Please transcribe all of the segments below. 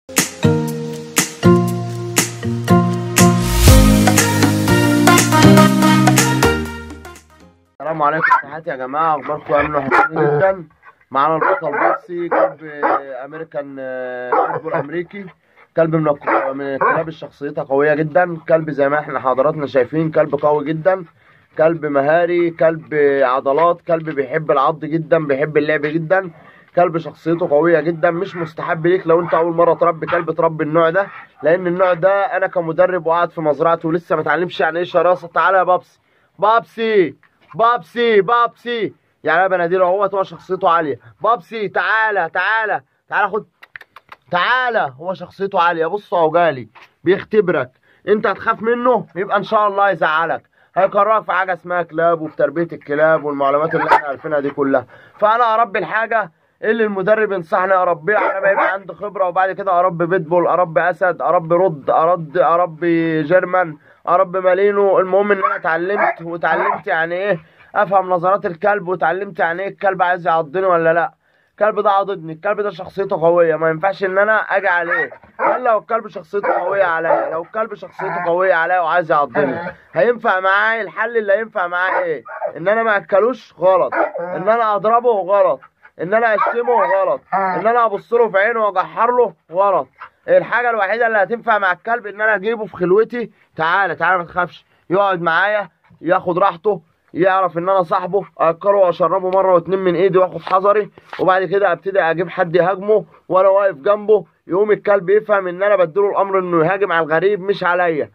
السلام عليكم تحياتي يا جماعه اخباركم عاملين وحشين جدا معانا البطل بيبسي كلب آه، امريكان آه، بيتبول امريكي كلب من الك- من الكلاب شخصيتها قويه جدا كلب زي ما احنا حضراتنا شايفين كلب قوي جدا كلب مهاري كلب عضلات كلب بيحب العض جدا بيحب اللعب جدا كلب شخصيته قويه جدا مش مستحب ليك لو انت اول مره تربي كلب تربي النوع ده لان النوع ده انا كمدرب وقاعد في مزرعته ولسه ما اتعلمش يعني ايه شراسه تعالى يا بابسي بابسي بابسي بابسي يعني انا بناديله هو هو شخصيته عاليه بابسي تعالى تعالى تعالى خد تعالى هو شخصيته عاليه بص اهو جالي بيختبرك انت هتخاف منه يبقى ان شاء الله يزعلك هيكرهك في حاجه اسمها كلاب وفي تربيه الكلاب والمعلومات اللي احنا عارفينها دي كلها فانا اربي الحاجه اللي المدرب ينصحني اربيها انا بيبقى عندي خبره وبعد كده اربي بيتبول اربي اسد اربي رد ارد اربي جيرمان اربي مالينو المهم ان انا اتعلمت واتعلمت يعني ايه افهم نظرات الكلب واتعلمت يعني ايه الكلب عايز يعضني ولا لا الكلب ده عضدني الكلب ده شخصيته قويه ما ينفعش ان انا اجي عليه هل لو الكلب شخصيته قويه عليا لو الكلب شخصيته قويه عليا وعايز يعضني هينفع معايا الحل اللي هينفع معاه ايه ان انا ما اكلوش غلط ان انا اضربه غلط ان انا اشتمه غلط ان انا ابص له في عينه واجحر له غلط الحاجه الوحيده اللي هتنفع مع الكلب ان انا اجيبه في خلوتي تعالى تعالى ما تخافش يقعد معايا ياخد راحته يعرف ان انا صاحبه اكله واشربه مره واتنين من ايدي واخد حذري وبعد كده ابتدي اجيب حد يهاجمه وانا واقف جنبه يقوم الكلب يفهم ان انا بديله الامر انه يهاجم على الغريب مش عليا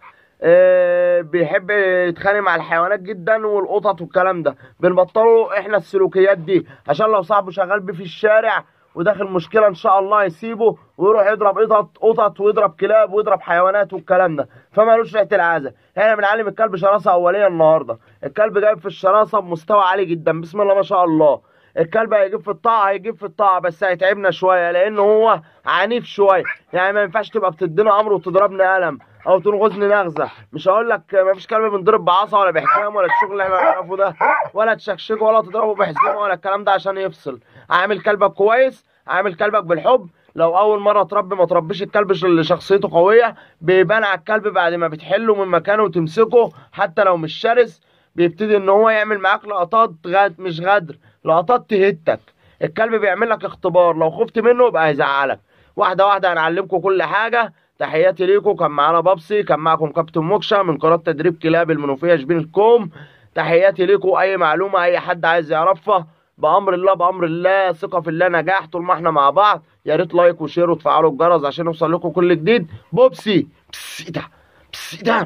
آه، بيحب يتخانق مع الحيوانات جدا والقطط والكلام ده بنبطله احنا السلوكيات دي عشان لو صاحبه شغال بيه في الشارع وداخل مشكله ان شاء الله يسيبه ويروح يضرب قطط قطط ويضرب كلاب ويضرب حيوانات والكلام ده فمالوش ريحه العازه احنا بنعلم الكلب شراسه اوليه النهارده الكلب جايب في الشراسه بمستوى عالي جدا بسم الله ما شاء الله الكلب هيجيب في الطاعه هيجيب في الطاعه بس هيتعبنا شويه لان هو عنيف شويه يعني ما ينفعش تبقى بتدينا امر وتضربني قلم او تنغزني نغزه مش هقول لك ما فيش كلب بنضرب بعصا ولا بحزام ولا الشغل اللي احنا بنعرفه ده ولا تشكشكه ولا تضربه بحزام ولا الكلام ده عشان يفصل عامل كلبك كويس عامل كلبك بالحب لو اول مره تربي ما تربيش الكلب اللي شخصيته قويه بيبان على الكلب بعد ما بتحله من مكانه وتمسكه حتى لو مش شرس بيبتدي ان هو يعمل معاك لقطات غد مش غدر لقطات تهتك الكلب بيعمل لك اختبار لو خفت منه يبقى هيزعلك واحده واحده هنعلمكم كل حاجه تحياتي ليكم كان معانا بابسي كان معاكم كابتن موكشا من قناه تدريب كلاب المنوفيه شبين الكوم تحياتي ليكم اي معلومه اي حد عايز يعرفها بامر الله بامر الله ثقه في الله نجاح طول ما احنا مع بعض يا ريت لايك وشير وتفعلوا الجرس عشان يوصل لكم كل جديد بوبسي بس ده بس ده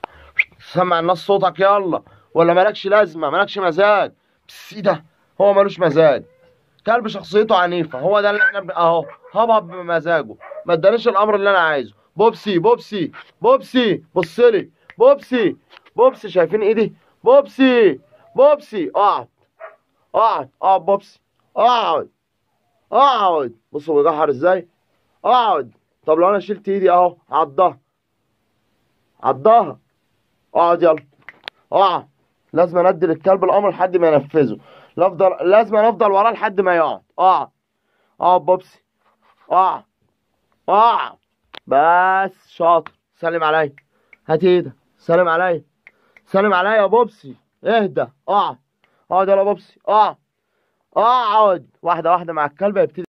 سمع الناس صوتك يلا ولا مالكش لازمه مالكش مزاج بس ده هو ملوش مزاج كلب شخصيته عنيفه هو ده اللي احنا بن... اهو هبهب بمزاجه ما ادانيش الامر اللي انا عايزه بوبسي بوبسي بوبسي بص لي بوبسي بوبسي شايفين ايدي بوبسي بوبسي اقعد اقعد اقعد بوبسي اقعد اقعد بصوا بيجحر ازاي اقعد طب لو انا شلت ايدي اهو عضها عضها اقعد يلا اقعد لازم اندي للكلب الامر لحد ما ينفذه لافضل لازم افضل وراه لحد ما يقعد اقعد اقعد بوبسي اقعد اقعد بس شاطر سلم عليا هات ايدك سلم عليا سلم عليا يا بوبسي اهدى اقعد اقعد يلا بوبسي اقعد اقعد واحده واحده مع الكلب يبتدي